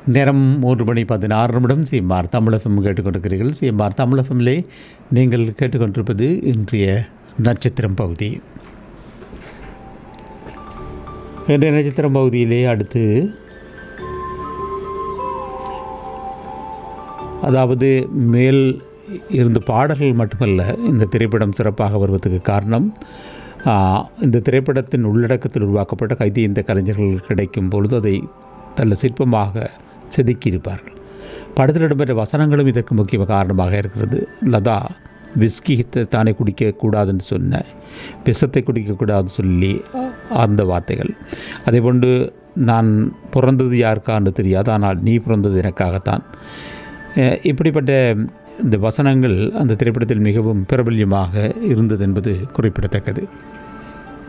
நேரம் மூன்று மணி பதினாறு நிமிடம் சிஎம்ஆர் தமிழகம் கேட்டுக்கொண்டிருக்கிறீர்கள் சிஎம்ஆர் தமிழகமிலே நீங்கள் கேட்டுக்கொண்டிருப்பது இன்றைய நட்சத்திரம் பகுதி இன்றைய நட்சத்திரம் பகுதியிலே அடுத்து அதாவது மேல் இருந்த பாடல்கள் மட்டுமல்ல இந்த திரைப்படம் சிறப்பாக வருவதற்கு காரணம் ஆ, இந்த திரைப்படத்தின் உள்ளடக்கத்தில் உருவாக்கப்பட்ட கைதி இந்த கலைஞர்கள் கிடைக்கும் பொழுது அதை நல்ல சிற்பமாக செதுக்கியிருப்பார்கள் படத்தில் இடம்பெற்ற வசனங்களும் இதற்கு முக்கிய காரணமாக இருக்கிறது லதா விஸ்கி தானே குடிக்கக்கூடாதுன்னு சொன்ன விஷத்தை குடிக்கக்கூடாதுன்னு சொல்லி அந்த வார்த்தைகள் அதேபோன்று நான் பிறந்தது யாருக்கான்னு தெரியாது ஆனால் நீ பிறந்தது எனக்காகத்தான் அஹ் இப்படிப்பட்ட இந்த வசனங்கள் அந்த திரைப்படத்தில் மிகவும் பிரபல்யமாக இருந்தது என்பது குறிப்பிடத்தக்கது